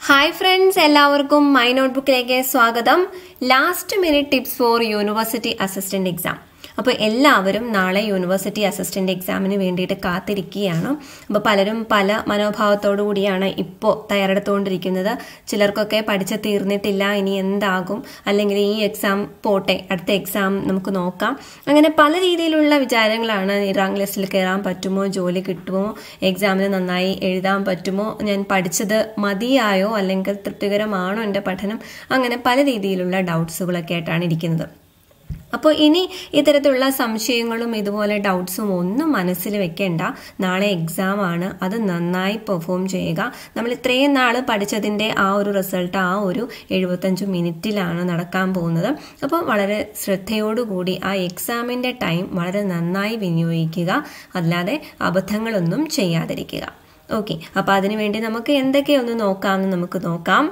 hi friends എല്ലാവർക്കും my നോട്ട്ബുക്കിലേക്ക് സ്വാഗതം last minute tips for university assistant exam അപ്പോൾ എല്ലാവരും നാളെ യൂണിവേഴ്സിറ്റി അസിസ്റ്റന്റ് എക്സാമിന് വേണ്ടിയിട്ട് കാത്തിരിക്കുകയാണ് അപ്പോൾ പലരും പല മനോഭാവത്തോടു കൂടിയാണ് ഇപ്പോൾ തയ്യാറെടുത്തുകൊണ്ടിരിക്കുന്നത് ചിലർക്കൊക്കെ പഠിച്ച് തീർന്നിട്ടില്ല ഇനി എന്താകും അല്ലെങ്കിൽ ഈ എക്സാം പോട്ടെ അടുത്ത എക്സാം നമുക്ക് നോക്കാം അങ്ങനെ പല രീതിയിലുള്ള വിചാരങ്ങളാണ് റാങ്ക് ലിസ്റ്റിൽ കയറാൻ പറ്റുമോ ജോലി കിട്ടുമോ എക്സാമിന് നന്നായി എഴുതാൻ പറ്റുമോ ഞാൻ പഠിച്ചത് മതിയായോ അല്ലെങ്കിൽ തൃപ്തികരമാണോ എൻ്റെ പഠനം അങ്ങനെ പല രീതിയിലുള്ള ഡൗട്ട്സുകളൊക്കെ ആയിട്ടാണ് ഇരിക്കുന്നത് അപ്പോൾ ഇനി ഇത്തരത്തിലുള്ള സംശയങ്ങളും ഇതുപോലെ ഡൗട്ട്സും ഒന്നും മനസ്സിൽ വെക്കേണ്ട നാളെ എക്സാം ആണ് അത് നന്നായി പെർഫോം ചെയ്യുക നമ്മൾ ഇത്രയും നാൾ പഠിച്ചതിൻ്റെ ആ ഒരു റിസൾട്ട് ആ ഒരു എഴുപത്തഞ്ച് മിനിറ്റിലാണ് നടക്കാൻ പോകുന്നത് അപ്പോൾ വളരെ ശ്രദ്ധയോടുകൂടി ആ എക്സാമിൻ്റെ ടൈം വളരെ നന്നായി വിനിയോഗിക്കുക അല്ലാതെ അബദ്ധങ്ങളൊന്നും ചെയ്യാതിരിക്കുക ഓക്കെ അപ്പോൾ അതിനുവേണ്ടി നമുക്ക് എന്തൊക്കെയൊന്ന് നോക്കാമെന്ന് നമുക്ക് നോക്കാം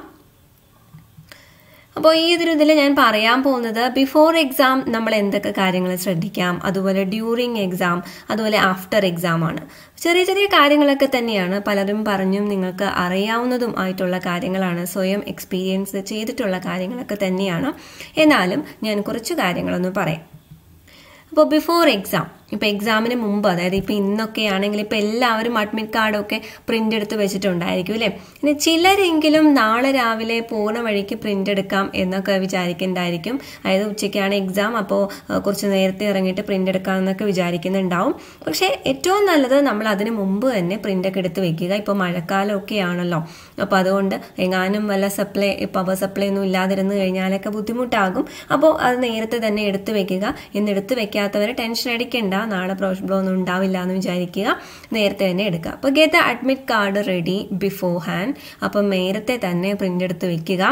അപ്പോൾ ഈ ഒരു ഇതിൽ ഞാൻ പറയാൻ പോകുന്നത് ബിഫോർ എക്സാം നമ്മൾ എന്തൊക്കെ കാര്യങ്ങൾ ശ്രദ്ധിക്കാം അതുപോലെ ഡ്യൂറിങ് എക്സാം അതുപോലെ ആഫ്റ്റർ എക്സാം ആണ് ചെറിയ ചെറിയ കാര്യങ്ങളൊക്കെ തന്നെയാണ് പലരും പറഞ്ഞും നിങ്ങൾക്ക് അറിയാവുന്നതും ആയിട്ടുള്ള കാര്യങ്ങളാണ് സ്വയം എക്സ്പീരിയൻസ് ചെയ്തിട്ടുള്ള കാര്യങ്ങളൊക്കെ തന്നെയാണ് എന്നാലും ഞാൻ കുറച്ച് കാര്യങ്ങളൊന്ന് പറയാം അപ്പോൾ ബിഫോർ എക്സാം ഇപ്പോൾ എക്സാമിന് മുമ്പ് അതായത് ഇപ്പോൾ ഇന്നൊക്കെ ആണെങ്കിൽ ഇപ്പോൾ എല്ലാവരും അഡ്മിറ്റ് കാർഡൊക്കെ പ്രിൻ്റ് എടുത്ത് വെച്ചിട്ടുണ്ടായിരിക്കും അല്ലേ ഇനി ചിലരെങ്കിലും നാളെ രാവിലെ പോകുന്ന വഴിക്ക് പ്രിൻ്റ് എടുക്കാം എന്നൊക്കെ വിചാരിക്കുന്നുണ്ടായിരിക്കും അതായത് ഉച്ചയ്ക്കാണ് എക്സാം അപ്പോൾ കുറച്ച് നേരത്തെ ഇറങ്ങിയിട്ട് പ്രിൻ്റ് എടുക്കാം എന്നൊക്കെ വിചാരിക്കുന്നുണ്ടാവും പക്ഷേ ഏറ്റവും നല്ലത് നമ്മൾ അതിന് മുമ്പ് തന്നെ പ്രിൻ്റൊക്കെ എടുത്ത് വെക്കുക ഇപ്പോൾ മഴക്കാലമൊക്കെ ആണല്ലോ അപ്പോൾ അതുകൊണ്ട് എങ്ങാനും വല്ല സപ്ലൈ പവർ സപ്ലൈ ഒന്നും ഇല്ലാതിരുന്ന് കഴിഞ്ഞാലൊക്കെ ബുദ്ധിമുട്ടാകും അപ്പോൾ അത് നേരത്തെ തന്നെ എടുത്ത് വെക്കുക ഇന്ന് എടുത്ത് വെക്കാത്തവർ ടെൻഷൻ അടിക്കേണ്ട നാളെ പ്രോബ്ലം ഒന്നും ഉണ്ടാവില്ല എന്ന് വിചാരിക്കുക നേരത്തെ തന്നെ എടുക്കുക അപ്പോൾ get admit card ready beforehand അപ്പം നേരത്തെ തന്നെ പ്രിൻ്റ് എടുത്ത് വെക്കുക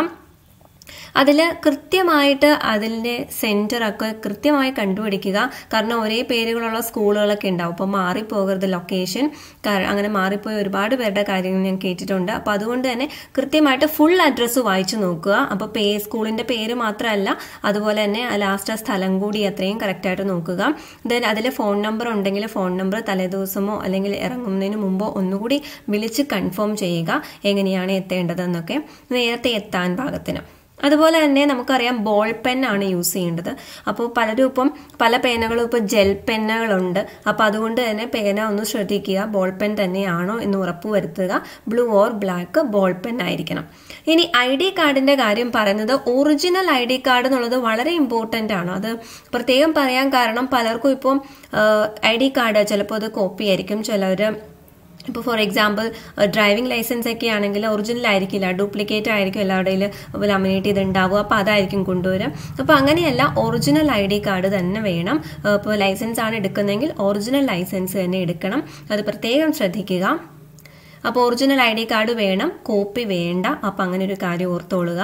അതിൽ കൃത്യമായിട്ട് അതിൻ്റെ സെൻറ്ററൊക്കെ കൃത്യമായി കണ്ടുപിടിക്കുക കാരണം ഒരേ പേരുകളുള്ള സ്കൂളുകളൊക്കെ ഉണ്ടാവും അപ്പോൾ മാറിപ്പോകരുത് ലൊക്കേഷൻ അങ്ങനെ മാറിപ്പോയ ഒരുപാട് പേരുടെ കാര്യങ്ങൾ ഞാൻ കേട്ടിട്ടുണ്ട് അപ്പോൾ അതുകൊണ്ട് തന്നെ കൃത്യമായിട്ട് ഫുൾ അഡ്രസ്സ് വായിച്ചു നോക്കുക അപ്പോൾ പേ സ്കൂളിൻ്റെ പേര് മാത്രമല്ല അതുപോലെ തന്നെ ലാസ്റ്റ് ആ സ്ഥലം കൂടി അത്രയും കറക്റ്റായിട്ട് നോക്കുക ദെൻ അതിൽ ഫോൺ നമ്പർ ഉണ്ടെങ്കിൽ ഫോൺ നമ്പർ തലേദിവസമോ അല്ലെങ്കിൽ ഇറങ്ങുന്നതിന് മുമ്പോ ഒന്നുകൂടി വിളിച്ച് കൺഫേം ചെയ്യുക എങ്ങനെയാണ് എത്തേണ്ടതെന്നൊക്കെ നേരത്തെ എത്താൻ പാകത്തിന് അതുപോലെ തന്നെ നമുക്കറിയാം ബോൾ പെന്നാണ് യൂസ് ചെയ്യേണ്ടത് അപ്പോൾ പലരും ഇപ്പം പല പേനകളും ഇപ്പോൾ ജെൽ പെന്നുകളുണ്ട് അപ്പോൾ അതുകൊണ്ട് തന്നെ പേന ഒന്ന് ശ്രദ്ധിക്കുക ബോൾ പെൻ തന്നെയാണോ എന്ന് ഉറപ്പുവരുത്തുക blue or black ball pen ആയിരിക്കണം ഇനി ഐ ഡി കാർഡിന്റെ കാര്യം പറയുന്നത് ഒറിജിനൽ ഐ ഡി കാർഡ് എന്നുള്ളത് വളരെ ഇമ്പോർട്ടൻ്റ് ആണ് അത് പ്രത്യേകം പറയാൻ കാരണം പലർക്കും ഇപ്പം ഐ ഡി കാർഡ് ചിലപ്പോൾ അത് കോപ്പി ആയിരിക്കും ചിലർ ഇപ്പോൾ ഫോർ എക്സാമ്പിൾ ഡ്രൈവിംഗ് ലൈസൻസ് ഒക്കെ ആണെങ്കിൽ ഒറിജിനൽ ആയിരിക്കില്ല ഡ്യൂപ്ലിക്കേറ്റ് ആയിരിക്കും എല്ലാവരുടെയും ലാമിനേറ്റ് ചെയ്തുണ്ടാവുക അപ്പോൾ അതായിരിക്കും കൊണ്ടുവരിക അപ്പോൾ അങ്ങനെയല്ല ഒറിജിനൽ ഐ ഡി കാർഡ് തന്നെ വേണം ഇപ്പോൾ ലൈസൻസ് ആണ് എടുക്കുന്നതെങ്കിൽ ഒറിജിനൽ ലൈസൻസ് തന്നെ എടുക്കണം അത് പ്രത്യേകം ശ്രദ്ധിക്കുക അപ്പോൾ ഒറിജിനൽ ഐ ഡി കാർഡ് വേണം കോപ്പി വേണ്ട അപ്പോൾ അങ്ങനെ ഒരു കാര്യം ഓർത്തോളുക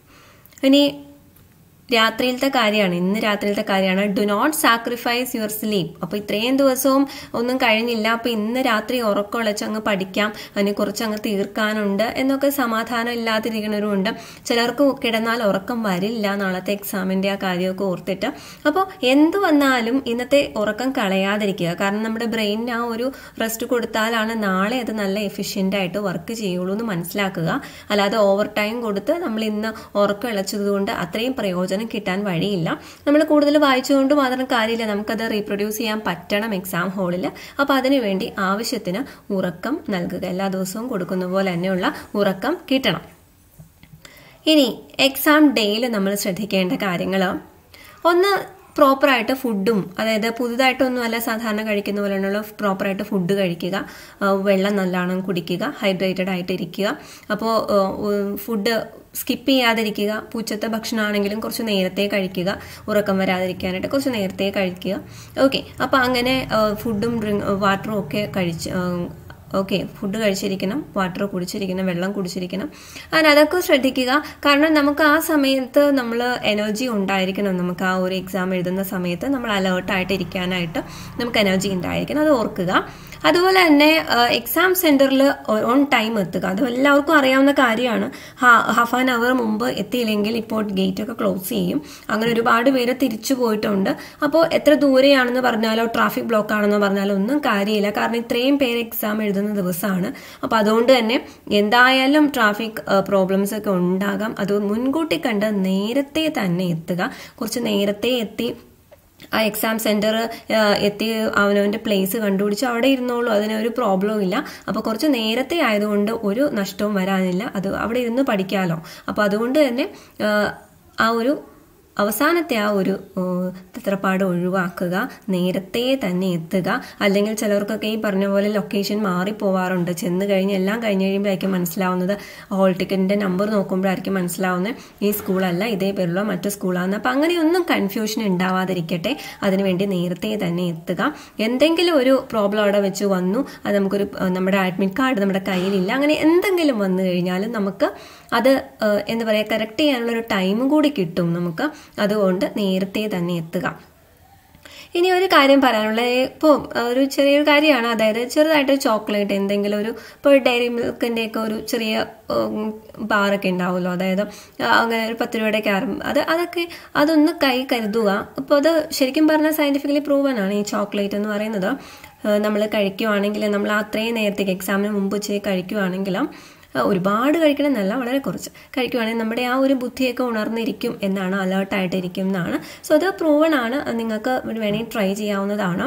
ഇനി രാത്രിയിലത്തെ കാര്യമാണ് ഇന്ന് രാത്രിയിലത്തെ കാര്യമാണ് do not sacrifice your sleep അപ്പോൾ ഇത്രയും ദിവസവും ഒന്നും കഴിഞ്ഞില്ല അപ്പോൾ ഇന്ന് രാത്രി ഉറക്കമുളച്ച് അങ്ങ് പഠിക്കാം അതിനെ കുറച്ച് അങ്ങ് തീർക്കാനുണ്ട് എന്നൊക്കെ സമാധാനം ഇല്ലാതിരിക്കുന്നവരുണ്ട് ചിലർക്ക് കിടന്നാൽ ഉറക്കം വരില്ല നാളത്തെ എക്സാമിൻ്റെ ആ കാര്യമൊക്കെ ഓർത്തിട്ട് അപ്പോൾ എന്ത് വന്നാലും ഇന്നത്തെ ഉറക്കം കളയാതിരിക്കുക കാരണം നമ്മുടെ ബ്രെയിനിന് ആ ഒരു റെസ്റ്റ് കൊടുത്താലാണ് നാളെ അത് നല്ല എഫിഷ്യൻ്റ് ആയിട്ട് വർക്ക് ചെയ്യുള്ളൂ എന്ന് മനസ്സിലാക്കുക അല്ലാതെ ഓവർ ടൈം കൊടുത്ത് നമ്മൾ ഇന്ന് ഉറക്കം ഇളച്ചതുകൊണ്ട് അത്രയും പ്രയോജനം പ്രയോജനം കിട്ടാൻ വഴിയില്ല നമ്മൾ കൂടുതൽ വായിച്ചുകൊണ്ട് മാത്രം കാര്യമില്ല നമുക്കത് റീപ്രൊഡ്യൂസ് ചെയ്യാൻ പറ്റണം എക്സാം ഹാളിൽ അപ്പോൾ അതിനുവേണ്ടി ആവശ്യത്തിന് ഉറക്കം നൽകുക എല്ലാ ദിവസവും കൊടുക്കുന്ന പോലെ തന്നെയുള്ള ഉറക്കം കിട്ടണം ഇനി എക്സാം ഡേയിൽ നമ്മൾ ശ്രദ്ധിക്കേണ്ട കാര്യങ്ങൾ ഒന്ന് പ്രോപ്പറായിട്ട് ഫുഡും അതായത് പുതുതായിട്ടൊന്നും അല്ല സാധാരണ കഴിക്കുന്ന പോലെയുള്ള പ്രോപ്പറായിട്ട് ഫുഡ് കഴിക്കുക വെള്ളം നല്ലോണം കുടിക്കുക ഹൈഡ്രേറ്റഡ് ആയിട്ട് ഇരിക്കുക അപ്പോൾ ഫുഡ് സ്കിപ്പ് ചെയ്യാതിരിക്കുക പൂച്ചത്തെ ഭക്ഷണമാണെങ്കിലും കുറച്ച് നേരത്തെ കഴിക്കുക ഉറക്കം വരാതിരിക്കാനായിട്ട് കുറച്ച് നേരത്തെ കഴിക്കുക ഓക്കെ അപ്പോൾ അങ്ങനെ ഫുഡും ഡ്രിങ്ക് വാട്ടറും ഒക്കെ കഴിച്ച് ഓക്കെ ഫുഡ് കഴിച്ചിരിക്കണം വാട്ടർ കുടിച്ചിരിക്കണം വെള്ളം കുടിച്ചിരിക്കണം അങ്ങനെ അതൊക്കെ ശ്രദ്ധിക്കുക കാരണം നമുക്ക് ആ സമയത്ത് നമ്മൾ എനർജി ഉണ്ടായിരിക്കണം നമുക്ക് ആ ഒരു എക്സാം എഴുതുന്ന സമയത്ത് നമ്മൾ അലേർട്ടായിട്ട് ഇരിക്കാനായിട്ട് നമുക്ക് എനർജി ഉണ്ടായിരിക്കണം അത് ഓർക്കുക അതുപോലെ തന്നെ എക്സാം സെന്ററിൽ ഓൺ ടൈം എത്തുക അത് എല്ലാവർക്കും അറിയാവുന്ന കാര്യമാണ് ഹാഫ് ആൻ അവർ മുമ്പ് എത്തിയില്ലെങ്കിൽ ഇപ്പോൾ ഗേറ്റ് ഒക്കെ ക്ലോസ് ചെയ്യും അങ്ങനെ ഒരുപാട് പേര് തിരിച്ചു പോയിട്ടുണ്ട് അപ്പോൾ എത്ര ദൂരെയാണെന്ന് പറഞ്ഞാലോ ട്രാഫിക് ബ്ലോക്ക് ആണെന്ന് പറഞ്ഞാലോ ഒന്നും കാര്യമില്ല കാരണം ഇത്രയും പേര് എക്സാം എഴുതുന്ന ദിവസമാണ് അപ്പോൾ അതുകൊണ്ട് തന്നെ എന്തായാലും ട്രാഫിക് പ്രോബ്ലംസ് ഒക്കെ ഉണ്ടാകാം അത് മുൻകൂട്ടി കണ്ട് നേരത്തെ തന്നെ എത്തുക കുറച്ച് നേരത്തെ എത്തി ആ എക്സാം സെന്റർ എത്തി അവനവൻ്റെ പ്ലേസ് കണ്ടുപിടിച്ച് അവിടെ ഇരുന്നോളൂ അതിനൊരു പ്രോബ്ലവും ഇല്ല അപ്പോൾ കുറച്ച് നേരത്തെ ആയതുകൊണ്ട് ഒരു നഷ്ടവും വരാനില്ല അത് അവിടെ ഇരുന്ന് പഠിക്കാമല്ലോ അപ്പോൾ അതുകൊണ്ട് തന്നെ ആ ഒരു അവസാനത്തെ ആ ഒരു തത്രപ്പാട് ഒഴിവാക്കുക നേരത്തെ തന്നെ എത്തുക അല്ലെങ്കിൽ ചിലർക്കൊക്കെ ഈ പറഞ്ഞ പോലെ ലൊക്കേഷൻ മാറിപ്പോവാറുണ്ട് ചെന്ന് കഴിഞ്ഞ് എല്ലാം കഴിഞ്ഞ് കഴിയുമ്പോഴായിരിക്കും മനസ്സിലാവുന്നത് ഹോൾ ടിക്കറ്റിൻ്റെ നമ്പർ നോക്കുമ്പോഴായിരിക്കും മനസ്സിലാവുന്നത് ഈ സ്കൂളല്ല ഇതേ പേരുള്ള മറ്റു സ്കൂളാണ് അപ്പം അങ്ങനെയൊന്നും കൺഫ്യൂഷൻ ഉണ്ടാവാതിരിക്കട്ടെ അതിനുവേണ്ടി നേരത്തെ തന്നെ എത്തുക എന്തെങ്കിലും ഒരു പ്രോബ്ലം അവിടെ വെച്ച് വന്നു അത് നമുക്കൊരു നമ്മുടെ അഡ്മിറ്റ് കാർഡ് നമ്മുടെ കയ്യിലില്ല അങ്ങനെ എന്തെങ്കിലും വന്നു കഴിഞ്ഞാലും നമുക്ക് അത് എന്താ പറയുക കറക്റ്റ് ചെയ്യാനുള്ള ഒരു ടൈം കൂടി കിട്ടും നമുക്ക് അതുകൊണ്ട് നേരത്തെ തന്നെ എത്തുക ഇനി ഒരു കാര്യം പറയാനുള്ളത് ഇപ്പോൾ ഒരു ചെറിയൊരു കാര്യമാണ് അതായത് ചെറുതായിട്ട് ചോക്ലേറ്റ് എന്തെങ്കിലും ഒരു ഇപ്പോൾ ഡയറി മിൽക്കിൻ്റെ ഒക്കെ ഒരു ചെറിയ ബാറൊക്കെ ഉണ്ടാവുമല്ലോ അതായത് അങ്ങനെ ഒരു പത്ത് രൂപയുടെ ക്യാരം അത് അതൊക്കെ അതൊന്ന് കൈ കരുതുക അപ്പോൾ അത് ശരിക്കും പറഞ്ഞാൽ സയൻറ്റിഫിക്കലി പ്രൂവൻ ആണ് ഈ ചോക്ലേറ്റ് എന്ന് പറയുന്നത് നമ്മൾ കഴിക്കുവാണെങ്കിൽ നമ്മൾ അത്രയും നേരത്തേക്ക് എക്സാമിന് മുമ്പ് വെച്ച് കഴിക്കുവാണെങ്കിലും ഒരുപാട് കഴിക്കണമെന്നല്ല വളരെ കുറച്ച് കഴിക്കുവാണെങ്കിൽ നമ്മുടെ ആ ഒരു ബുദ്ധിയൊക്കെ ഉണർന്നിരിക്കും എന്നാണ് അലേർട്ടായിട്ടിരിക്കും എന്നാണ് സോ അത് പ്രൂവൺ ആണ് നിങ്ങൾക്ക് വേണമെങ്കിൽ ട്രൈ ചെയ്യാവുന്നതാണ്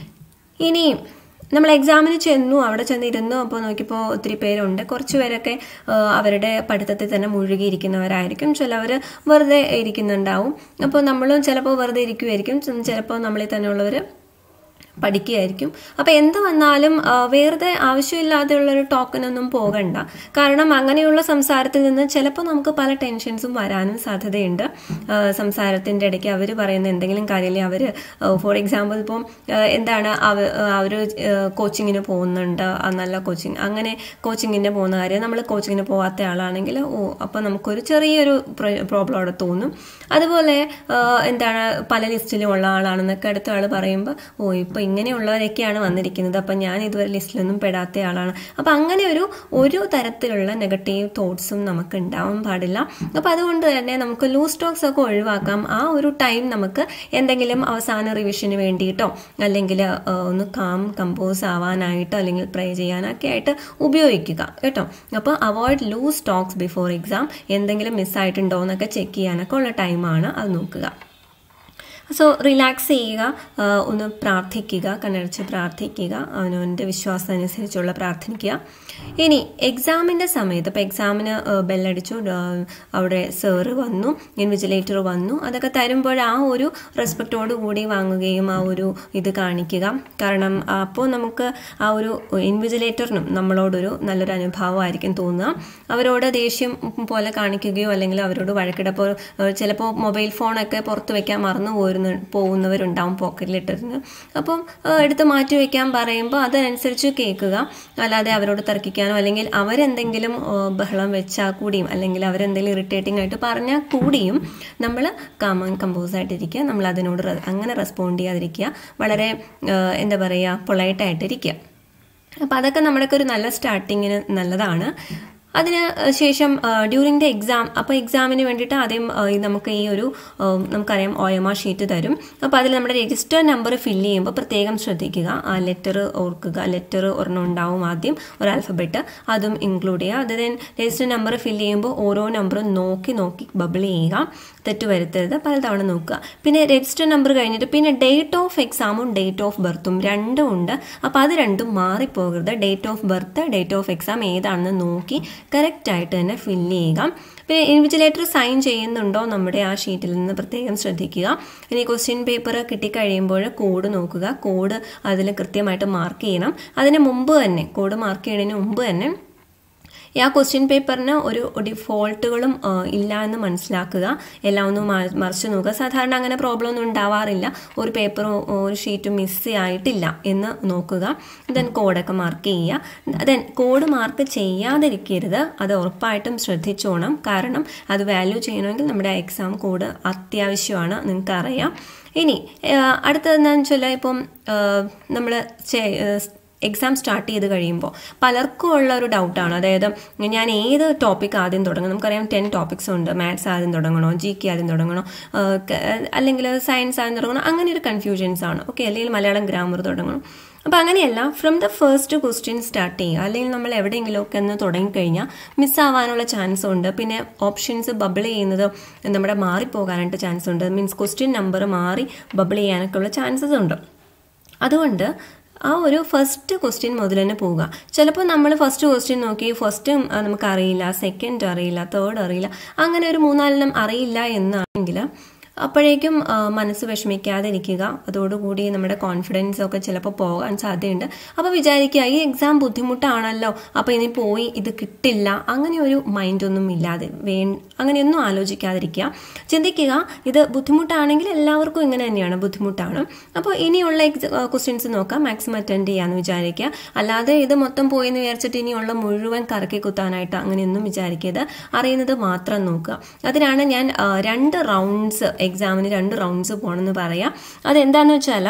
ഇനി നമ്മൾ എക്സാമിന് ചെന്നു അവിടെ ചെന്നിരുന്നു അപ്പോൾ നോക്കിയപ്പോൾ ഒത്തിരി പേരുണ്ട് കുറച്ച് പേരൊക്കെ അവരുടെ പഠിത്തത്തിൽ തന്നെ മുഴുകിയിരിക്കുന്നവരായിരിക്കും ചിലവർ വെറുതെ ഇരിക്കുന്നുണ്ടാവും അപ്പോൾ നമ്മളും ചിലപ്പോൾ വെറുതെ ഇരിക്കുമായിരിക്കും ചിലപ്പോൾ നമ്മളിൽ തന്നെയുള്ളവർ പഠിക്കുകയായിരിക്കും അപ്പോൾ എന്ത് വന്നാലും വെറുതെ ആവശ്യമില്ലാതെയുള്ളൊരു ടോക്കനൊന്നും പോകണ്ട കാരണം അങ്ങനെയുള്ള സംസാരത്തിൽ നിന്ന് ചിലപ്പോൾ നമുക്ക് പല ടെൻഷൻസും വരാനും സാധ്യതയുണ്ട് സംസാരത്തിൻ്റെ ഇടയ്ക്ക് അവർ പറയുന്ന എന്തെങ്കിലും കാര്യമില്ല അവർ ഫോർ എക്സാമ്പിൾ ഇപ്പം എന്താണ് അവർ കോച്ചിങ്ങിന് പോകുന്നുണ്ട് നല്ല കോച്ചിങ് അങ്ങനെ കോച്ചിങ്ങിന് പോകുന്ന കാര്യം നമ്മൾ കോച്ചിങ്ങിന് പോകാത്ത ആളാണെങ്കിൽ ഓ അപ്പോൾ നമുക്കൊരു ചെറിയൊരു പ്രോബ്ലം അവിടെ തോന്നും അതുപോലെ എന്താണ് പല ലിസ്റ്റിലും ഉള്ള ആളാണെന്നൊക്കെ അടുത്ത ആൾ പറയുമ്പോൾ ഓ ഇപ്പോൾ ഇങ്ങനെയുള്ളവരൊക്കെയാണ് വന്നിരിക്കുന്നത് അപ്പം ഞാൻ ഇതുവരെ ലിസ്റ്റിലൊന്നും പെടാത്ത ആളാണ് അപ്പം അങ്ങനെ ഒരു ഒരു തരത്തിലുള്ള നെഗറ്റീവ് തോട്ട്സും നമുക്ക് ഉണ്ടാവാൻ പാടില്ല അപ്പം അതുകൊണ്ട് തന്നെ നമുക്ക് ലൂസ് ടോക്സ് ഒക്കെ ഒഴിവാക്കാം ആ ഒരു ടൈം നമുക്ക് എന്തെങ്കിലും അവസാന റിവിഷന് വേണ്ടിയിട്ടോ അല്ലെങ്കിൽ ഒന്ന് കാം കമ്പോസ് ആവാനായിട്ടോ അല്ലെങ്കിൽ പ്രേ ചെയ്യാനൊക്കെ ആയിട്ട് ഉപയോഗിക്കുക കേട്ടോ അപ്പോൾ avoid loose talks before exam എന്തെങ്കിലും മിസ്സായിട്ടുണ്ടോ എന്നൊക്കെ ചെക്ക് ചെയ്യാനൊക്കെ ഉള്ള ടൈമാണ് അത് നോക്കുക സോ റിലാക്സ് ചെയ്യുക ഒന്ന് പ്രാർത്ഥിക്കുക കണ്ണടച്ച് പ്രാർത്ഥിക്കുക അവനവൻ്റെ വിശ്വാസം അനുസരിച്ചുള്ള പ്രാർത്ഥിക്കുക ഇനി എക്സാമിൻ്റെ സമയത്ത് ഇപ്പോൾ എക്സാമിന് ബെല്ലടിച്ചു അവിടെ സാറ് വന്നു ഇൻവിജിലേറ്റർ വന്നു അതൊക്കെ തരുമ്പോൾ ആ ഒരു റെസ്പെക്റ്റോട് കൂടി വാങ്ങുകയും ആ ഒരു ഇത് കാണിക്കുക കാരണം അപ്പോൾ നമുക്ക് ആ ഒരു ഇൻവിജിലേറ്ററിനും നമ്മളോടൊരു നല്ലൊരു അനുഭവമായിരിക്കും തോന്നുക അവരോട് ദേഷ്യം പോലെ കാണിക്കുകയോ അല്ലെങ്കിൽ അവരോട് വഴക്കിടപ്പോൾ ചിലപ്പോൾ മൊബൈൽ ഫോണൊക്കെ പുറത്ത് വെക്കാൻ മറന്നു പോരുന്ന പോകുന്നവരുണ്ടാവും പോക്കറ്റിലിട്ടിരുന്ന് അപ്പം എടുത്ത് മാറ്റി വെക്കാൻ പറയുമ്പോൾ അതനുസരിച്ച് കേൾക്കുക അല്ലാതെ അവരോട് തർക്കിക്കാനോ അല്ലെങ്കിൽ അവരെന്തെങ്കിലും ബഹളം വെച്ചാൽ കൂടിയും അല്ലെങ്കിൽ അവരെന്തെങ്കിലും ഇറിറ്റേറ്റിംഗ് ആയിട്ട് പറഞ്ഞാൽ കൂടിയും നമ്മൾ കാമൻ കമ്പോസ് ആയിട്ടിരിക്കുക നമ്മൾ അതിനോട് അങ്ങനെ റെസ്പോണ്ട് ചെയ്യാതിരിക്കുക വളരെ എന്താ പറയുക പൊളൈറ്റായിട്ടിരിക്കുക അപ്പോൾ അതൊക്കെ നമ്മുടെയൊക്കെ ഒരു നല്ല സ്റ്റാർട്ടിങ്ങിന് നല്ലതാണ് അതിന് ശേഷം ഡ്യൂറിങ് ദ എക്സാം അപ്പോൾ എക്സാമിന് വേണ്ടിയിട്ട് ആദ്യം നമുക്ക് ഈ ഒരു നമുക്കറിയാം ഒ എം ആർ ഷീറ്റ് തരും അപ്പോൾ അതിൽ നമ്മുടെ രജിസ്റ്റർ നമ്പർ ഫില്ല് ചെയ്യുമ്പോൾ പ്രത്യേകം ശ്രദ്ധിക്കുക ആ ലെറ്റർ ഓർക്കുക ലെറ്റർ ഒരെണ്ണം ഉണ്ടാവും ആദ്യം ഒരു ആൽഫബറ്റ് അതും ഇൻക്ലൂഡ് ചെയ്യുക അത് ദെൻ രജിസ്റ്റർ നമ്പർ ഫില്ല് ചെയ്യുമ്പോൾ ഓരോ നമ്പറും നോക്കി നോക്കി ബബിൾ ചെയ്യുക തെറ്റ് വരുത്തരുത് പലതവണ നോക്കുക പിന്നെ രജിസ്റ്റർ നമ്പർ കഴിഞ്ഞിട്ട് പിന്നെ ഡേറ്റ് ഓഫ് എക്സാമും ഡേറ്റ് ഓഫ് ബർത്തും രണ്ടും ഉണ്ട് അപ്പോൾ അത് രണ്ടും മാറിപ്പോകരുത് date of birth date of exam ഏതാണെന്ന് നോക്കി കറക്റ്റായിട്ട് തന്നെ ഫില്ല് ചെയ്യുക പിന്നെ ഇൻവിജിലേറ്റർ സൈൻ ചെയ്യുന്നുണ്ടോ നമ്മുടെ ആ ഷീറ്റിൽ നിന്ന് പ്രത്യേകം ശ്രദ്ധിക്കുക ഇനി ക്വസ്റ്റ്യൻ പേപ്പർ കിട്ടിക്കഴിയുമ്പോൾ കോഡ് നോക്കുക കോഡ് അതിൽ കൃത്യമായിട്ട് മാർക്ക് ചെയ്യണം അതിന് മുമ്പ് തന്നെ കോഡ് മാർക്ക് ചെയ്യുന്നതിന് മുമ്പ് തന്നെ ആ ക്വസ്റ്റ്യൻ പേപ്പറിന് ഒരു ഡിഫോൾട്ടുകളും ഇല്ല എന്ന് മനസ്സിലാക്കുക എല്ലാം ഒന്ന് മറിച്ച് നോക്കുക സാധാരണ അങ്ങനെ പ്രോബ്ലം ഒന്നും ഉണ്ടാവാറില്ല ഒരു പേപ്പറും ഒരു ഷീറ്റും മിസ് ആയിട്ടില്ല എന്ന് നോക്കുക ദെൻ കോഡൊക്കെ മാർക്ക് ചെയ്യുക ദെൻ കോഡ് മാർക്ക് ചെയ്യാതിരിക്കരുത് അത് ഉറപ്പായിട്ടും ശ്രദ്ധിച്ചോണം കാരണം അത് വാല്യൂ ചെയ്യണമെങ്കിൽ നമ്മുടെ എക്സാം കോഡ് അത്യാവശ്യമാണ് നിങ്ങൾക്കറിയാം ഇനി അടുത്തതെന്താണെന്ന് വെച്ചാൽ ഇപ്പം നമ്മൾ എക്സാം സ്റ്റാർട്ട് ചെയ്ത് കഴിയുമ്പോൾ പലർക്കും ഉള്ള ഒരു ഡൗട്ടാണ് അതായത് ഞാൻ ഏത് ടോപ്പിക് ആദ്യം തുടങ്ങും നമുക്കറിയാം ടെൻ ടോപ്പിക്സ് ഉണ്ട് മാത്സ് ആദ്യം തുടങ്ങണോ ജി കെ ആദ്യം തുടങ്ങണോ അല്ലെങ്കിൽ സയൻസ് ആദ്യം തുടങ്ങണോ അങ്ങനെ ഒരു കൺഫ്യൂഷൻസ് ആണ് ഓക്കെ അല്ലെങ്കിൽ മലയാളം ഗ്രാമർ തുടങ്ങണം അപ്പോൾ അങ്ങനെയല്ല from the first question start ചെയ്യുക അല്ലെങ്കിൽ നമ്മൾ എവിടെയെങ്കിലുമൊക്കെ ഒന്ന് തുടങ്ങിക്കഴിഞ്ഞാൽ മിസ്സാവാനുള്ള ചാൻസ് ഉണ്ട് പിന്നെ ഓപ്ഷൻസ് ബബിൾ ചെയ്യുന്നത് നമ്മുടെ മാറിപ്പോകാനായിട്ട് ചാൻസ് ഉണ്ട് മീൻസ് ക്വസ്റ്റ്യൻ നമ്പർ മാറി ബബിൾ ചെയ്യാനൊക്കെ ഉള്ള ചാൻസസ് ഉണ്ട് അതുകൊണ്ട് ആ ഒരു ഫസ്റ്റ് ക്വസ്റ്റ്യൻ മുതൽ തന്നെ പോവുക ചിലപ്പോൾ നമ്മൾ ഫസ്റ്റ് ക്വസ്റ്റ്യൻ നോക്കി ഫസ്റ്റ് നമുക്ക് അറിയില്ല സെക്കൻഡ് അറിയില്ല തേർഡ് അറിയില്ല അങ്ങനെ ഒരു മൂന്നാലെണ്ണം അറിയില്ല എന്നാണെങ്കിൽ അപ്പോഴേക്കും മനസ്സ് വിഷമിക്കാതിരിക്കുക അതോടുകൂടി നമ്മുടെ കോൺഫിഡൻസ് ഒക്കെ ചിലപ്പോൾ പോകാൻ സാധ്യതയുണ്ട് അപ്പോൾ വിചാരിക്കുക ഈ എക്സാം ബുദ്ധിമുട്ടാണല്ലോ അപ്പോൾ ഇനി പോയി ഇത് കിട്ടില്ല അങ്ങനെ ഒരു മൈൻഡൊന്നും ഇല്ലാതെ വേ അങ്ങനെയൊന്നും ആലോചിക്കാതിരിക്കുക ചിന്തിക്കുക ഇത് ബുദ്ധിമുട്ടാണെങ്കിൽ എല്ലാവർക്കും ഇങ്ങനെ തന്നെയാണ് ബുദ്ധിമുട്ടാണ് അപ്പോൾ ഇനിയുള്ള ക്വസ്റ്റ്യൻസ് നോക്കാം മാക്സിമം അറ്റൻഡ് ചെയ്യാമെന്ന് വിചാരിക്കുക അല്ലാതെ ഇത് മൊത്തം പോയെന്ന് വിചാരിച്ചിട്ട് ഇനിയുള്ള മുഴുവൻ കറക്കി കുത്താനായിട്ട് അങ്ങനെയൊന്നും വിചാരിക്കരുത് അറിയുന്നത് മാത്രം നോക്കുക അതിനാണ് ഞാൻ രണ്ട് റൗണ്ട്സ് എക്സാമിന് രണ്ട് റൗണ്ട്സ് പോകണമെന്ന് പറയാം അതെന്താണെന്ന് വെച്ചാൽ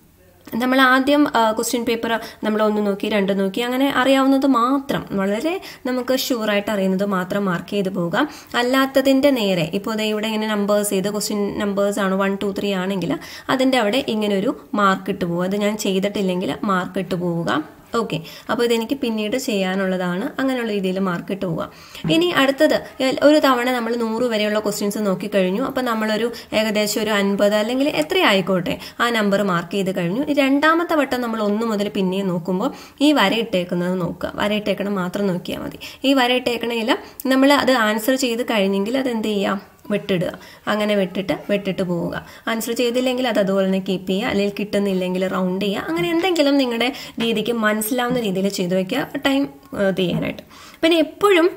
നമ്മൾ ആദ്യം ക്വസ്റ്റ്യൻ പേപ്പർ നമ്മൾ ഒന്ന് നോക്കി രണ്ട് നോക്കി അങ്ങനെ അറിയാവുന്നത് മാത്രം വളരെ നമുക്ക് ഷുവറായിട്ട് അറിയുന്നത് മാത്രം മാർക്ക് ചെയ്ത് പോകാം അല്ലാത്തതിൻ്റെ നേരെ ഇപ്പോൾ ദേ ഇവിടെ ഇങ്ങനെ നമ്പേഴ്സ് ചെയ്ത് ക്വസ്റ്റ്യൻ നമ്പേഴ്സ് ആണ് വൺ ടു ത്രീ ആണെങ്കിൽ അതിൻ്റെ അവിടെ ഇങ്ങനെ ഒരു മാർക്ക് ഇട്ട് പോവുക അത് ഞാൻ ചെയ്തിട്ടില്ലെങ്കിൽ മാർക്ക് ഇട്ട് പോവുക ഓക്കെ അപ്പോൾ ഇതെനിക്ക് പിന്നീട് ചെയ്യാനുള്ളതാണ് അങ്ങനെയുള്ള രീതിയിൽ മാർക്ക് ഇട്ട് പോവുക ഇനി അടുത്തത് ഒരു തവണ നമ്മൾ നൂറ് വരെയുള്ള ക്വസ്റ്റ്യൻസ് നോക്കിക്കഴിഞ്ഞു അപ്പോൾ നമ്മളൊരു ഏകദേശം ഒരു അൻപത് അല്ലെങ്കിൽ എത്ര ആയിക്കോട്ടെ ആ നമ്പർ മാർക്ക് ചെയ്ത് കഴിഞ്ഞു രണ്ടാമത്തെ വട്ടം നമ്മൾ ഒന്ന് മുതൽ പിന്നെയും നോക്കുമ്പോൾ ഈ വര ഇട്ടേക്കുന്നത് നോക്കുക വര ഇട്ടേക്കണം മാത്രം നോക്കിയാൽ മതി ഈ വര ഇട്ടേക്കണയിൽ നമ്മൾ അത് ആൻസർ ചെയ്ത് കഴിഞ്ഞെങ്കിൽ അത് എന്ത് ചെയ്യാം വിട്ടിടുക അങ്ങനെ വിട്ടിട്ട് വിട്ടിട്ട് പോവുക ആൻസർ ചെയ്തില്ലെങ്കിൽ അത് അതുപോലെ തന്നെ കീപ്പ് ചെയ്യുക അല്ലെങ്കിൽ കിട്ടുന്നില്ലെങ്കിൽ റൗണ്ട് ചെയ്യുക അങ്ങനെ എന്തെങ്കിലും നിങ്ങളുടെ രീതിക്ക് മനസ്സിലാവുന്ന രീതിയിൽ ചെയ്തു വയ്ക്കുക ടൈം ചെയ്യാനായിട്ട് പിന്നെ എപ്പോഴും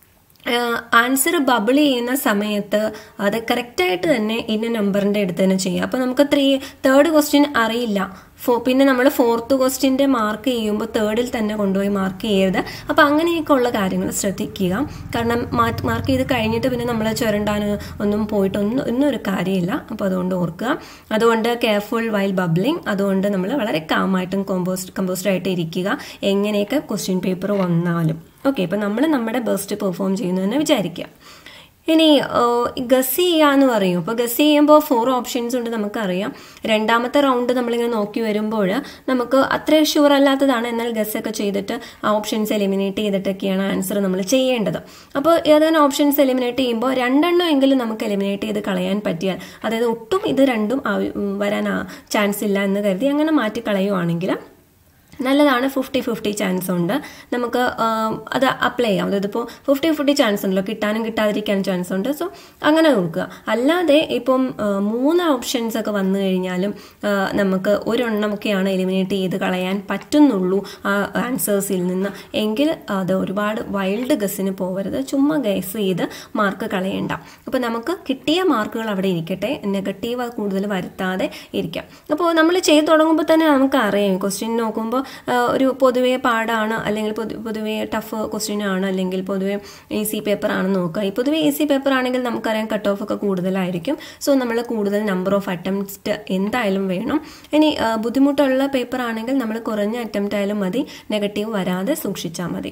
ആൻസർ ബബിൾ ചെയ്യുന്ന സമയത്ത് അത് കറക്റ്റായിട്ട് തന്നെ ഇന്ന നമ്പറിൻ്റെ അടുത്ത് തന്നെ ചെയ്യുക അപ്പോൾ നമുക്ക് ത്രീ തേർഡ് ക്വസ്റ്റ്യൻ അറിയില്ല ഫോ പിന്നെ നമ്മൾ ഫോർത്ത് ക്വസ്റ്റ്യൻ്റെ മാർക്ക് ചെയ്യുമ്പോൾ തേർഡിൽ തന്നെ കൊണ്ടുപോയി മാർക്ക് ചെയ്യരുത് അപ്പോൾ അങ്ങനെയൊക്കെ ഉള്ള കാര്യങ്ങൾ ശ്രദ്ധിക്കുക കാരണം മാർക്ക് ചെയ്ത് കഴിഞ്ഞിട്ട് പിന്നെ നമ്മൾ ചുരണ്ടാൻ ഒന്നും പോയിട്ട് ഒന്നും ഒന്നും ഒരു കാര്യമില്ല അപ്പോൾ അതുകൊണ്ട് ഓർക്കുക അതുകൊണ്ട് കെയർഫുൾ വൈൽ ബബ്ലിംഗ് അതുകൊണ്ട് നമ്മൾ വളരെ കാമായിട്ടും കോമ്പോസ്റ്റ് കമ്പോസ്റ്റ് ആയിട്ട് ഇരിക്കുക എങ്ങനെയൊക്കെ ക്വസ്റ്റ്യൻ പേപ്പർ വന്നാലും ഓക്കെ ഇപ്പം നമ്മൾ നമ്മുടെ ബെസ്റ്റ് പെർഫോം ചെയ്യുന്നു തന്നെ വിചാരിക്കുക ഇനി ഗസ് ചെയ്യാന്ന് പറയും അപ്പോൾ ഗസ് ചെയ്യുമ്പോൾ ഫോർ ഓപ്ഷൻസ് ഉണ്ട് നമുക്കറിയാം രണ്ടാമത്തെ റൗണ്ട് നമ്മളിങ്ങനെ നോക്കി വരുമ്പോൾ നമുക്ക് അത്ര ഷുവർ അല്ലാത്തതാണ് എന്നാൽ ഗസ് ഒക്കെ ചെയ്തിട്ട് ആ ഓപ്ഷൻസ് എലിമിനേറ്റ് ചെയ്തിട്ടൊക്കെയാണ് ആൻസർ നമ്മൾ ചെയ്യേണ്ടത് അപ്പോൾ ഏതെങ്കിലും ഓപ്ഷൻസ് എലിമിനേറ്റ് ചെയ്യുമ്പോൾ രണ്ടെണ്ണം എങ്കിലും നമുക്ക് എലിമിനേറ്റ് ചെയ്ത് കളയാൻ പറ്റിയാൽ അതായത് ഒട്ടും ഇത് രണ്ടും വരാൻ ചാൻസ് ഇല്ല എന്ന് കരുതി അങ്ങനെ മാറ്റി കളയുവാണെങ്കിൽ നല്ലതാണ് ഫിഫ്റ്റി ഫിഫ്റ്റി ചാൻസ് ഉണ്ട് നമുക്ക് അത് അപ്ലൈ ചെയ്യാം അതായത് ഇപ്പോൾ ഫിഫ്റ്റി ഫിഫ്റ്റി ചാൻസ് ഉണ്ടല്ലോ കിട്ടാനും കിട്ടാതിരിക്കാനും ചാൻസ് ഉണ്ട് സോ അങ്ങനെ നോക്കുക അല്ലാതെ ഇപ്പം മൂന്ന് ഓപ്ഷൻസ് ഒക്കെ വന്നു കഴിഞ്ഞാലും നമുക്ക് ഒരെണ്ണമൊക്കെയാണ് എലിമിനേറ്റ് ചെയ്ത് കളയാൻ പറ്റുന്നുള്ളൂ ആ ആൻസേഴ്സിൽ നിന്ന് എങ്കിൽ അത് ഒരുപാട് വൈൽഡ് ഗസ്സിന് പോകരുത് ചുമ്മാ ഗസ് ചെയ്ത് മാർക്ക് കളയണ്ട അപ്പോൾ നമുക്ക് കിട്ടിയ മാർക്കുകൾ അവിടെ ഇരിക്കട്ടെ നെഗറ്റീവ് കൂടുതൽ വരുത്താതെ ഇരിക്കാം അപ്പോൾ നമ്മൾ ചെയ്തു തുടങ്ങുമ്പോൾ തന്നെ നമുക്ക് അറിയാം ക്വസ്റ്റ്യൻ നോക്കുമ്പോൾ ഒരു പൊതുവെ പാടാണ് അല്ലെങ്കിൽ പൊതുവെ ടഫ് ക്വസ്റ്റ്യൻ ആണ് അല്ലെങ്കിൽ പൊതുവെ ഈസി പേപ്പർ ആണെന്ന് നോക്കുക ഈ പൊതുവെ ഈസി പേപ്പർ ആണെങ്കിൽ നമുക്കറിയാം കട്ട് ഓഫ് ഒക്കെ കൂടുതലായിരിക്കും സോ നമ്മൾ കൂടുതൽ നമ്പർ ഓഫ് അറ്റംപ്റ്റ് എന്തായാലും വേണം ഇനി ബുദ്ധിമുട്ടുള്ള പേപ്പർ ആണെങ്കിൽ നമ്മൾ കുറഞ്ഞ അറ്റംപ്റ്റ് ആയാലും മതി നെഗറ്റീവ് വരാതെ സൂക്ഷിച്ചാൽ മതി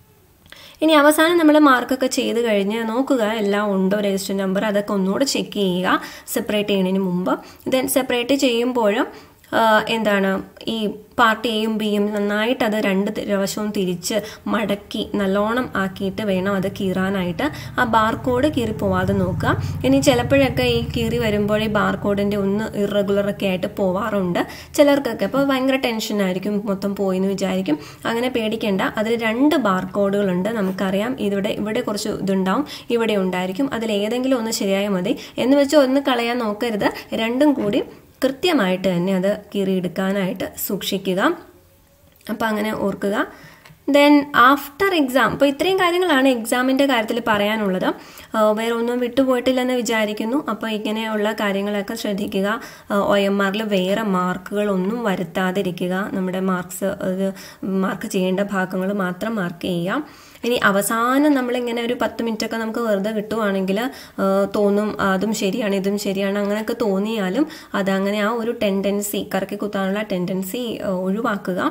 ഇനി അവസാനം നമ്മൾ മാർക്കൊക്കെ ചെയ്ത് കഴിഞ്ഞ് നോക്കുക എല്ലാം ഉണ്ടോ രജിസ്റ്റർ നമ്പർ അതൊക്കെ ഒന്നുകൂടെ ചെക്ക് ചെയ്യുക സെപ്പറേറ്റ് ചെയ്യുന്നതിന് മുമ്പ് ദെൻ സെപ്പറേറ്റ് ചെയ്യുമ്പോഴും എന്താണ് ഈ പാർട്ട് എയും ബിയും നന്നായിട്ട് അത് രണ്ട് വശവും തിരിച്ച് മടക്കി നല്ലോണം ആക്കിയിട്ട് വേണം അത് കീറാനായിട്ട് ആ ബാർകോഡ് കീറി പോവാതെ നോക്കുക ഇനി ചിലപ്പോഴൊക്കെ ഈ കീറി വരുമ്പോൾ ഈ ബാർകോഡിൻ്റെ ഒന്ന് ഇറഗുലർ ഒക്കെ ആയിട്ട് പോവാറുണ്ട് ചിലർക്കൊക്കെ അപ്പോൾ ഭയങ്കര ടെൻഷനായിരിക്കും മൊത്തം പോയി എന്ന് വിചാരിക്കും അങ്ങനെ പേടിക്കേണ്ട അതിൽ രണ്ട് ബാർകോഡുകളുണ്ട് നമുക്കറിയാം ഇവിടെ ഇവിടെ കുറച്ച് ഇതുണ്ടാവും ഇവിടെ ഉണ്ടായിരിക്കും അതിൽ ഏതെങ്കിലും ഒന്ന് ശരിയായാൽ മതി എന്ന് വെച്ച് ഒന്ന് കളയാൻ നോക്കരുത് രണ്ടും കൂടി കൃത്യമായിട്ട് തന്നെ അത് കീറിയെടുക്കാനായിട്ട് സൂക്ഷിക്കുക അപ്പോൾ അങ്ങനെ ഓർക്കുക ദെൻ ആഫ്റ്റർ എക്സാം അപ്പോൾ ഇത്രയും കാര്യങ്ങളാണ് എക്സാമിൻ്റെ കാര്യത്തിൽ പറയാനുള്ളത് വേറെ ഒന്നും വിട്ടുപോയിട്ടില്ലെന്ന് വിചാരിക്കുന്നു അപ്പോൾ ഇങ്ങനെയുള്ള കാര്യങ്ങളൊക്കെ ശ്രദ്ധിക്കുക ഒ എം ആറിൽ വേറെ മാർക്കുകളൊന്നും വരുത്താതിരിക്കുക നമ്മുടെ മാർക്സ് അത് മാർക്ക് ചെയ്യേണ്ട ഭാഗങ്ങൾ മാത്രം മാർക്ക് ചെയ്യുക ഇനി അവസാനം നമ്മളിങ്ങനെ ഒരു പത്ത് മിനിറ്റ് ഒക്കെ നമുക്ക് വെറുതെ കിട്ടുവാണെങ്കിൽ തോന്നും അതും ശരിയാണ് ഇതും ശരിയാണ് അങ്ങനെയൊക്കെ തോന്നിയാലും അതങ്ങനെ ആ ഒരു ടെൻഡൻസി കറക്കി കുത്താനുള്ള ടെൻഡൻസി ഒഴിവാക്കുക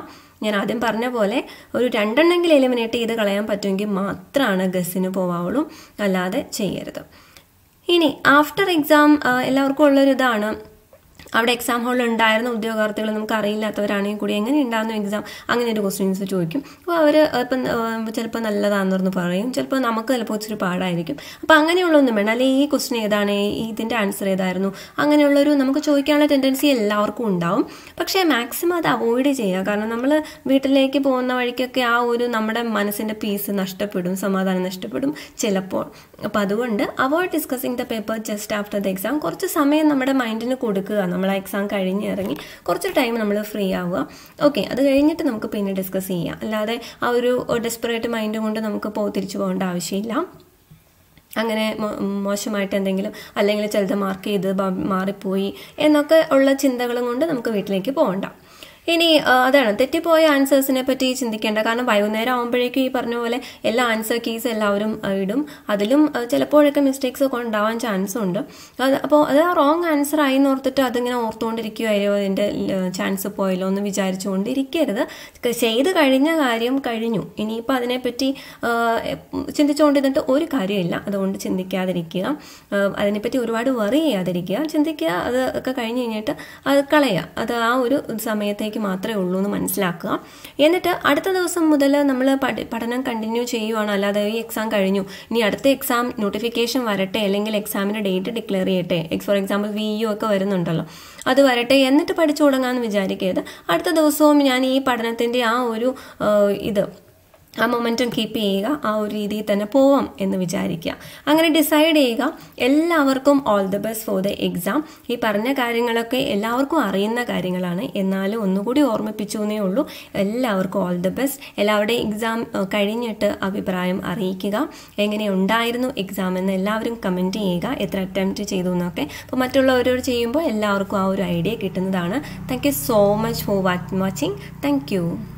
ഞാൻ ആദ്യം പറഞ്ഞ പോലെ ഒരു രണ്ടെണ്ണെങ്കിലും എലിമിനേറ്റ് ചെയ്ത് കളയാൻ പറ്റുമെങ്കിൽ മാത്രമാണ് ഗസ്സിന് പോവാവുള്ളൂ അല്ലാതെ ചെയ്യരുത് ഇനി ആഫ്റ്റർ എക്സാം എല്ലാവർക്കും ഉള്ളൊരു ഇതാണ് അവിടെ എക്സാം ഹാളിൽ ഉണ്ടായിരുന്ന ഉദ്യോഗാർത്ഥികൾ നമുക്ക് അറിയില്ലാത്തവരാണെങ്കിൽ കൂടി എങ്ങനെ ഉണ്ടാകുന്നു എക്സാം അങ്ങനെ ഒരു ക്വസ്റ്റ്യൻസ് ചോദിക്കും അപ്പോൾ അവർ ഇപ്പം ചിലപ്പോൾ നല്ലതാണെന്ന് പറഞ്ഞ് പറയും ചിലപ്പോൾ നമുക്ക് ചിലപ്പോൾ ഇച്ചിരി പാടായിരിക്കും അപ്പോൾ അങ്ങനെയുള്ളൊന്നും വേണ്ട അല്ലെങ്കിൽ ഈ ക്വസ്റ്റ്യൻ ഏതാണ് ഇതിൻ്റെ ആൻസർ ഏതായിരുന്നു അങ്ങനെയുള്ളൊരു നമുക്ക് ചോദിക്കാനുള്ള ടെൻഡൻസി എല്ലാവർക്കും ഉണ്ടാവും പക്ഷേ മാക്സിമം അത് അവോയ്ഡ് ചെയ്യുക കാരണം നമ്മൾ വീട്ടിലേക്ക് പോകുന്ന വഴിക്കൊക്കെ ആ ഒരു നമ്മുടെ മനസ്സിൻ്റെ പീസ് നഷ്ടപ്പെടും സമാധാനം നഷ്ടപ്പെടും ചിലപ്പോൾ അപ്പോൾ അതുകൊണ്ട് avoid discussing the paper just after the exam കുറച്ച് സമയം നമ്മുടെ മൈൻഡിന് കൊടുക്കുക നമ്മൾ ആ എക്സാം കഴിഞ്ഞ് ഇറങ്ങി കുറച്ച് ടൈം നമ്മൾ ഫ്രീ ആവുക ഓക്കെ അത് കഴിഞ്ഞിട്ട് നമുക്ക് പിന്നെ ഡിസ്കസ് ചെയ്യാം അല്ലാതെ ആ ഒരു ഡെസ്പറേറ്റ് മൈൻഡ് കൊണ്ട് നമുക്ക് പോ തിരിച്ചു പോകേണ്ട ആവശ്യമില്ല അങ്ങനെ മോശമായിട്ട് എന്തെങ്കിലും അല്ലെങ്കിൽ ചിലത് മാർക്ക് ചെയ്ത് മാറിപ്പോയി എന്നൊക്കെ ഉള്ള ചിന്തകളും കൊണ്ട് നമുക്ക് വീട്ടിലേക്ക് പോകണ്ട ഇനി അതാണ് തെറ്റിപ്പോയ ആൻസേഴ്സിനെ പറ്റി ചിന്തിക്കേണ്ട കാരണം വൈകുന്നേരം ആകുമ്പോഴേക്കും ഈ പറഞ്ഞ പോലെ എല്ലാ ആൻസർ കീസ് എല്ലാവരും ഇടും അതിലും ചിലപ്പോഴൊക്കെ മിസ്റ്റേക്സ് ഒക്കെ ഉണ്ടാവാൻ ചാൻസ് ഉണ്ട് അപ്പോൾ അത് ആ റോങ് ആൻസർ ആയി എന്ന് ഓർത്തിട്ട് അതിങ്ങനെ ഓർത്തുകൊണ്ടിരിക്കുകയോ അതിൻ്റെ ചാൻസ് പോയല്ലോ എന്ന് വിചാരിച്ചുകൊണ്ട് ഇരിക്കരുത് ചെയ്ത് കഴിഞ്ഞ കാര്യം കഴിഞ്ഞു ഇനിയിപ്പോൾ അതിനെപ്പറ്റി ചിന്തിച്ചുകൊണ്ടിരുന്നിട്ട് ഒരു കാര്യമില്ല അതുകൊണ്ട് ചിന്തിക്കാതിരിക്കുക അതിനെപ്പറ്റി ഒരുപാട് വറി ചെയ്യാതിരിക്കുക ചിന്തിക്കുക അത് ഒക്കെ കഴിഞ്ഞ് കഴിഞ്ഞിട്ട് അത് കളയുക അത് ആ ഒരു സമയത്തേക്ക് മാത്രമേ ഉള്ളൂ എന്ന് മനസ്സിലാക്കുക എന്നിട്ട് അടുത്ത ദിവസം മുതൽ നമ്മൾ പഠനം കണ്ടിന്യൂ ചെയ്യുവാണ് അല്ലാതെ ഈ എക്സാം കഴിഞ്ഞു ഇനി അടുത്ത എക്സാം നോട്ടിഫിക്കേഷൻ വരട്ടെ അല്ലെങ്കിൽ എക്സാമിൻ്റെ ഡേറ്റ് ഡിക്ലെയർ ചെയ്യട്ടെ ഫോർ എക്സാമ്പിൾ വി യു ഒക്കെ വരുന്നുണ്ടല്ലോ അത് വരട്ടെ എന്നിട്ട് പഠിച്ചു തുടങ്ങാമെന്ന് വിചാരിക്കരുത് അടുത്ത ദിവസവും ഞാൻ ഈ പഠനത്തിൻ്റെ ആ ഒരു ഇത് ആ മൊമെൻറ്റം കീപ്പ് ചെയ്യുക ആ ഒരു രീതിയിൽ തന്നെ പോവാം എന്ന് വിചാരിക്കുക അങ്ങനെ ഡിസൈഡ് ചെയ്യുക എല്ലാവർക്കും all the best for the exam ഈ പറഞ്ഞ കാര്യങ്ങളൊക്കെ എല്ലാവർക്കും അറിയുന്ന കാര്യങ്ങളാണ് എന്നാലും ഒന്നുകൂടി ഓർമ്മിപ്പിച്ചു എന്നേ ഉള്ളൂ എല്ലാവർക്കും ഓൾ ദി ബെസ്റ്റ് എല്ലാവരുടെയും എക്സാം കഴിഞ്ഞിട്ട് അഭിപ്രായം അറിയിക്കുക എങ്ങനെ ഉണ്ടായിരുന്നു എക്സാം എന്ന് എല്ലാവരും കമൻറ്റ് ചെയ്യുക എത്ര അറ്റംപ്റ്റ് ചെയ്തു എന്നൊക്കെ അപ്പോൾ മറ്റുള്ളവരോട് ചെയ്യുമ്പോൾ എല്ലാവർക്കും ആ ഒരു ഐഡിയ കിട്ടുന്നതാണ് thank you so much for watching thank U